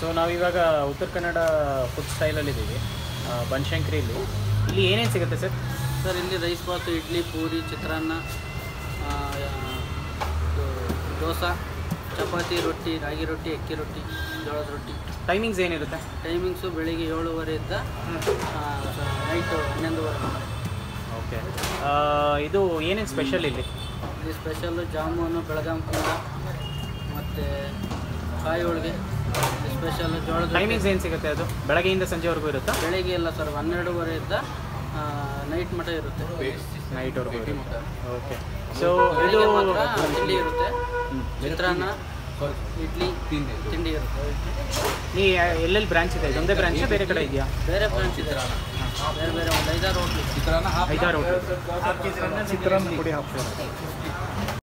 So ನಾವಿವಾಗ ಉತ್ತರ Kannada food ಸ್ಟೈಲಲ್ಲಿದ್ದೀವಿ ಬನಶಂಕರಿಲಿ ಇಲ್ಲಿ ಏನೇನು ಸಿಗುತ್ತೆ ಸರ್ ಸರ್ ಇಲ್ಲಿ ರೈಸ್ ಬಾತು ಇಡ್ಲಿ ಪೂರಿ ಚಿತ್ರಾನ್ನ ಆ, ಇದು ದೋಸೆ ಚಪಾತಿ ರೊಟ್ಟಿ ರಾಗಿ ರೊಟ್ಟಿ ಅಕ್ಕಿ ರೊಟ್ಟಿ ಜೋಳದ ರೊಟ್ಟಿ ಟೈಮಿಂಗ್ಸ್ ಏನಿರುತ್ತೆ ಟೈಮಿಂಗ್ಸು ಬೆಳಿಗ್ಗೆ ಏಳುವರೆಯಿಂದ ನೈಟು ಹನ್ನೊಂದುವರೆ ಓಕೆ ಇದು ಏನೇನು ಸ್ಪೆಷಲ್ ಇಲ್ಲಿ ಇಲ್ಲಿ ಸ್ಪೆಷಲ್ಲು ಜಾಮೂನು ಬೆಳಗಾಂ ಕೂಡ ಮತ್ತು ಕಾಯಿ ಹೋಳಿಗೆ ಸ್ಪೆಷಲ್ಲು ಜೋಳದ ರೊಟ್ಟಿ. ಟೈಮಿಂಗ್ಸ್ ಏನು ಸಿಗುತ್ತೆ ಅದು ಬೆಳಗ್ಗೆಯಿಂದ ಸಂಜೆವರೆಗೂ ಇರುತ್ತಾ ಬೆಳಿಗ್ಗೆ ಇಲ್ಲ ಸರ್ ಹನ್ನೆರಡುವರೆಯಿಂದ ನೈಟ್ ಮಟ್ಟ ಇರುತ್ತೆ ನೈಟ್ವರೆಗೂ ಇರುತ್ತೆ ಓಕೆ ಸೊ ಇದು ಬೆಳಿಗ್ಗೆ ಮಾತ್ರ ತಿಂಡಿ ಇರುತ್ತೆ ಚಿತ್ರಾನ್ನ ಇಡ್ಲಿ ತಿಂಡಿ ಇರುತ್ತೆ ನೀ ಎಲ್ಲೆಲ್ಲಿ ಬ್ರಾಂಚ್ ಇದೆ ಇದೊಂದೇ ಬ್ರಾಂಚ್ ಬೇರೆ ಕಡೆ ಇದೆಯಾ ಬೇರೆ ಬ್ರಾಂಚ್ ಇದೆ ಬೇರೆ ಬೇರೆ ಒಂದು ಐದಾರು ಹೋಟ್ಲು ಐದಾರು ಹೋಟೆಲ್ ಚಿತ್ರಾನ್ನ ಪುಡಿ ಹಾಕ್ತೀರಾ